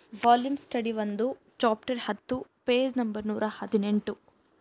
volume study ಒಂದು chapter ಹತ್ತು page number ನೂರ ಹದಿನೆಂಟು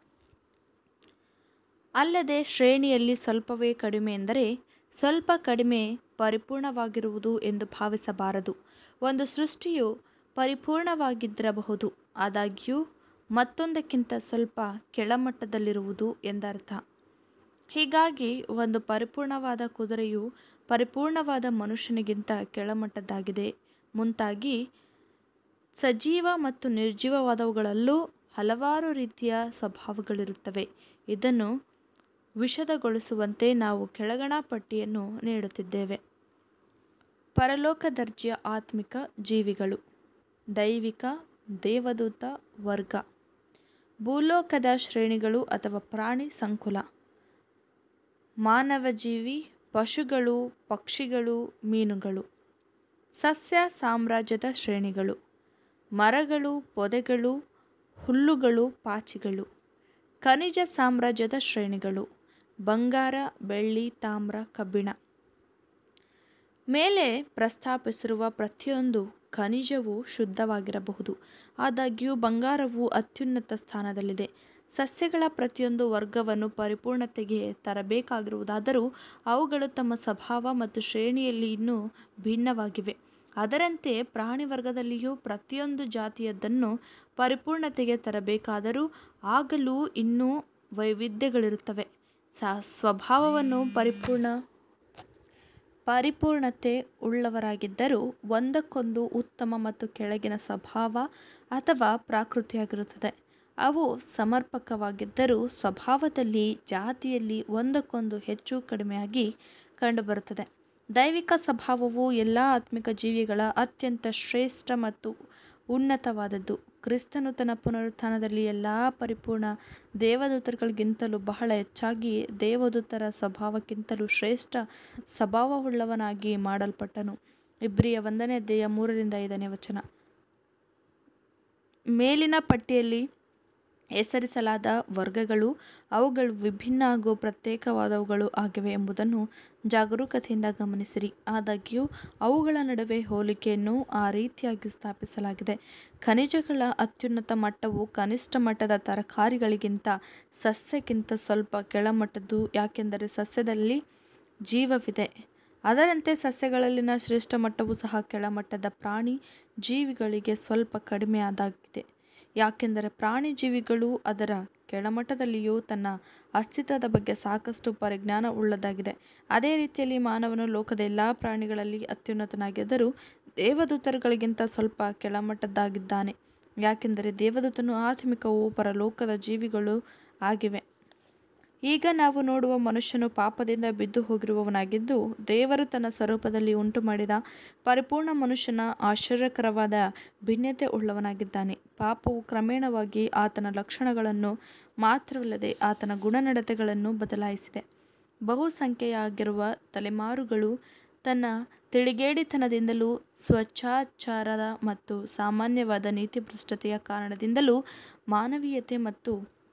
ಅಲ್ಲದೆ ಶ್ರೇಣಿಯಲ್ಲಿ ಸ್ವಲ್ಪವೇ ಕಡಿಮೆ ಎಂದರೆ ಸ್ವಲ್ಪ ಕಡಿಮೆ ಪರಿಪೂರ್ಣವಾಗಿರುವುದು ಎಂದು ಭಾವಿಸಬಾರದು ಒಂದು ಸೃಷ್ಟಿಯು ಪರಿಪೂರ್ಣವಾಗಿದ್ದಿರಬಹುದು ಆದಾಗ್ಯೂ ಮತ್ತೊಂದಕ್ಕಿಂತ ಸ್ವಲ್ಪ ಕೆಳಮಟ್ಟದಲ್ಲಿರುವುದು ಎಂದರ್ಥ ಹೀಗಾಗಿ ಒಂದು ಪರಿಪೂರ್ಣವಾದ ಕುದುರೆಯು ಪರಿಪೂರ್ಣವಾದ ಮನುಷ್ಯನಿಗಿಂತ ಕೆಳಮಟ್ಟದ್ದಾಗಿದೆ ಮುಂತಾಗಿ ಸಜೀವ ಮತ್ತು ನಿರ್ಜೀವವಾದವುಗಳಲ್ಲೂ ಹಲವಾರು ರೀತಿಯ ಸ್ವಭಾವಗಳಿರುತ್ತವೆ ಇದನ್ನು ವಿಶದಗೊಳಿಸುವಂತೆ ನಾವು ಕೆಳಗಣ ಪಟ್ಟಿಯನ್ನು ನೀಡುತ್ತಿದ್ದೇವೆ ಪರಲೋಕ ದರ್ಜೆಯ ಆತ್ಮಿಕ ಜೀವಿಗಳು ದೈವಿಕ ದೇವದೂತ ವರ್ಗ ಭೂಲೋಕದ ಶ್ರೇಣಿಗಳು ಅಥವಾ ಪ್ರಾಣಿ ಸಂಕುಲ ಮಾನವಜೀವಿ ಪಶುಗಳು ಪಕ್ಷಿಗಳು ಮೀನುಗಳು ಸಸ್ಯ ಸಾಮ್ರಾಜ್ಯದ ಶ್ರೇಣಿಗಳು ಮರಗಳು ಪೊದೆಗಳು ಹುಲ್ಲುಗಳು ಪಾಚಿಗಳು ಖನಿಜ ಸಾಮ್ರಾಜ್ಯದ ಶ್ರೇಣಿಗಳು ಬಂಗಾರ ಬೆಳ್ಳಿ ತಾಮ್ರ ಕಬ್ಬಿಣ ಮೇಲೆ ಪ್ರಸ್ತಾಪಿಸಿರುವ ಪ್ರತಿಯೊಂದು ಖನಿಜವೂ ಶುದ್ಧವಾಗಿರಬಹುದು ಆದಾಗ್ಯೂ ಬಂಗಾರವು ಅತ್ಯುನ್ನತ ಸ್ಥಾನದಲ್ಲಿದೆ ಸಸ್ಯಗಳ ಪ್ರತಿಯೊಂದು ವರ್ಗವನ್ನು ಪರಿಪೂರ್ಣತೆಗೆ ತರಬೇಕಾಗಿರುವುದಾದರೂ ಅವುಗಳು ತಮ್ಮ ಸ್ವಭಾವ ಮತ್ತು ಶ್ರೇಣಿಯಲ್ಲಿ ಇನ್ನೂ ಭಿನ್ನವಾಗಿವೆ ಅದರಂತೆ ಪ್ರಾಣಿ ವರ್ಗದಲ್ಲಿಯೂ ಪ್ರತಿಯೊಂದು ಜಾತಿಯದನ್ನು ಪರಿಪೂರ್ಣತೆಗೆ ತರಬೇಕಾದರೂ ಆಗಲೂ ಇನ್ನೂ ವೈವಿಧ್ಯಗಳಿರುತ್ತವೆ ಸ್ವಭಾವವನ್ನು ಪರಿಪೂರ್ಣ ಪರಿಪೂರ್ಣತೆ ಉಳ್ಳವರಾಗಿದ್ದರೂ ಒಂದಕ್ಕೊಂದು ಉತ್ತಮ ಮತ್ತು ಕೆಳಗಿನ ಸ್ವಭಾವ ಅಥವಾ ಪ್ರಕೃತಿಯಾಗಿರುತ್ತದೆ ಅವು ಸಮರ್ಪಕವಾಗಿದ್ದರೂ ಸ್ವಭಾವದಲ್ಲಿ ಜಾತಿಯಲ್ಲಿ ಒಂದಕ್ಕೊಂದು ಹೆಚ್ಚು ಕಡಿಮೆಯಾಗಿ ಕಂಡುಬರುತ್ತದೆ ದೈವಿಕ ಸ್ವಭಾವವು ಎಲ್ಲ ಆತ್ಮಿಕ ಜೀವಿಗಳ ಅತ್ಯಂತ ಶ್ರೇಷ್ಠ ಮತ್ತು ಉನ್ನತವಾದದ್ದು ಕ್ರಿಸ್ತನು ತನ್ನ ಪುನರುತ್ಥಾನದಲ್ಲಿ ಎಲ್ಲ ಪರಿಪೂರ್ಣ ದೇವದೂತರಿಗಿಂತಲೂ ಬಹಳ ಹೆಚ್ಚಾಗಿ ದೇವದೂತರ ಸ್ವಭಾವಕ್ಕಿಂತಲೂ ಶ್ರೇಷ್ಠ ಸ್ವಭಾವವುಳ್ಳವನಾಗಿ ಮಾಡಲ್ಪಟ್ಟನು ಇಬ್ರಿಯ ಒಂದನೇ ಅಧ್ಯಾಯ ಮೂರರಿಂದ ಐದನೇ ವಚನ ಮೇಲಿನ ಪಟ್ಟಿಯಲ್ಲಿ ಹೆಸರಿಸಲಾದ ವರ್ಗಗಳು ಅವುಗಳು ವಿಭಿನ್ನ ಹಾಗೂ ಪ್ರತ್ಯೇಕವಾದವುಗಳು ಆಗಿವೆ ಎಂಬುದನ್ನು ಜಾಗರೂಕತೆಯಿಂದ ಗಮನಿಸಿರಿ ಆದಾಗ್ಯೂ ಅವುಗಳ ನಡುವೆ ಹೋಲಿಕೆಯನ್ನು ಆ ರೀತಿಯಾಗಿ ಸ್ಥಾಪಿಸಲಾಗಿದೆ ಖನಿಜಗಳ ಅತ್ಯುನ್ನತ ಮಟ್ಟವು ಕನಿಷ್ಠ ಮಟ್ಟದ ತರಕಾರಿಗಳಿಗಿಂತ ಸಸ್ಯಕ್ಕಿಂತ ಸ್ವಲ್ಪ ಕೆಳಮಟ್ಟದ್ದು ಯಾಕೆಂದರೆ ಸಸ್ಯದಲ್ಲಿ ಜೀವವಿದೆ ಅದರಂತೆ ಸಸ್ಯಗಳಲ್ಲಿನ ಶ್ರೇಷ್ಠ ಮಟ್ಟವು ಸಹ ಕೆಳಮಟ್ಟದ ಪ್ರಾಣಿ ಜೀವಿಗಳಿಗೆ ಸ್ವಲ್ಪ ಕಡಿಮೆಯಾದಾಗಿದೆ ಯಾಕೆಂದರೆ ಪ್ರಾಣಿ ಜೀವಿಗಳು ಅದರ ಕೆಳಮಟ್ಟದಲ್ಲಿಯೂ ತನ್ನ ಅಸ್ತಿತ್ವದ ಬಗ್ಗೆ ಸಾಕಷ್ಟು ಪರಿಜ್ಞಾನ ಉಳ್ಳದಾಗಿದೆ ಅದೇ ರೀತಿಯಲ್ಲಿ ಮಾನವನು ಲೋಕದ ಎಲ್ಲ ಪ್ರಾಣಿಗಳಲ್ಲಿ ಅತ್ಯುನ್ನತನಾಗಿದ್ದರೂ ದೇವದೂತರುಗಳಿಗಿಂತ ಸ್ವಲ್ಪ ಕೆಳಮಟ್ಟದ್ದಾಗಿದ್ದಾನೆ ಯಾಕೆಂದರೆ ದೇವದೂತನು ಆತ್ಮಿಕವೂ ಪರಲೋಕದ ಜೀವಿಗಳು ಆಗಿವೆ ಈಗ ನಾವು ನೋಡುವ ಮನುಷ್ಯನು ಪಾಪದಿಂದ ಬಿದ್ದು ಹೋಗಿರುವವನಾಗಿದ್ದು ದೇವರು ತನ್ನ ಸ್ವರೂಪದಲ್ಲಿ ಉಂಟುಮಾಡಿದ ಪರಿಪೂರ್ಣ ಮನುಷ್ಯನ ಆಶ್ಚರ್ಯಕರವಾದ ಭಿನ್ನತೆ ಉಳ್ಳವನಾಗಿದ್ದಾನೆ ಪಾಪವು ಕ್ರಮೇಣವಾಗಿ ಆತನ ಲಕ್ಷಣಗಳನ್ನು ಮಾತ್ರವಲ್ಲದೆ ಆತನ ಗುಣನಡತೆಗಳನ್ನು ಬದಲಾಯಿಸಿದೆ ಬಹುಸಂಖ್ಯೆಯಾಗಿರುವ ತಲೆಮಾರುಗಳು ತನ್ನ ತಿಳಿಗೇಡಿತನದಿಂದಲೂ ಸ್ವೇಚ್ಛಾಚಾರದ ಮತ್ತು ಸಾಮಾನ್ಯವಾದ ನೀತಿಭ್ರಷ್ಟತೆಯ ಕಾರಣದಿಂದಲೂ ಮಾನವೀಯತೆ ಮತ್ತು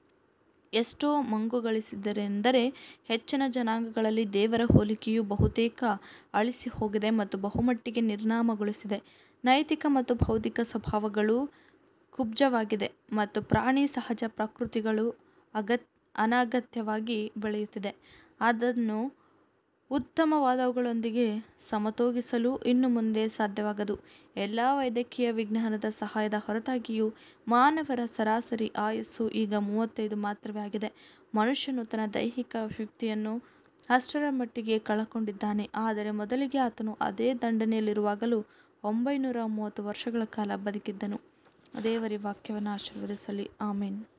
ಎಷ್ಟೋ ಮಂಗುಗಳಿಸಿದರೆಂದರೆ ಹೆಚ್ಚಿನ ಜನಾಂಗಗಳಲ್ಲಿ ದೇವರ ಹೋಲಿಕೆಯು ಬಹುತೇಕ ಅಳಿಸಿ ಹೋಗಿದೆ ಮತ್ತು ಬಹುಮಟ್ಟಿಗೆ ನಿರ್ನಾಮಗೊಳಿಸಿದೆ ನೈತಿಕ ಮತ್ತು ಬೌದ್ಧಿಕ ಸ್ವಭಾವಗಳು ಕುಬ್ಜವಾಗಿದೆ ಮತ್ತು ಪ್ರಾಣಿ ಸಹಜ ಪ್ರವೃತ್ತಿಗಳು ಅಗತ್ ಅನಗತ್ಯವಾಗಿ ಬೆಳೆಯುತ್ತಿದೆ ಅದನ್ನು ಉತ್ತಮವಾದವುಗಳೊಂದಿಗೆ ಸಮತೋಗಿಸಲು ಇನ್ನು ಮುಂದೆ ಸಾಧ್ಯವಾಗದು ಎಲ್ಲ ವೈದ್ಯಕೀಯ ವಿಜ್ಞಾನದ ಸಹಾಯದ ಹೊರತಾಗಿಯೂ ಮಾನವರ ಸರಾಸರಿ ಆಯಸ್ಸು ಈಗ ಮೂವತ್ತೈದು ಮಾತ್ರವೇ ಆಗಿದೆ ಮನುಷ್ಯನು ತನ್ನ ದೈಹಿಕ ಶಕ್ತಿಯನ್ನು ಅಷ್ಟರ ಮಟ್ಟಿಗೆ ಕಳಕೊಂಡಿದ್ದಾನೆ ಆದರೆ ಮೊದಲಿಗೆ ಆತನು ಅದೇ ದಂಡನೆಯಲ್ಲಿರುವಾಗಲೂ ಒಂಬೈನೂರ ಮೂವತ್ತು ವರ್ಷಗಳ ಕಾಲ ಬದುಕಿದ್ದನು ದೇವರ ವಾಕ್ಯವನ್ನು ಆಶೀರ್ವದಿಸಲಿ ಆಮೇನ್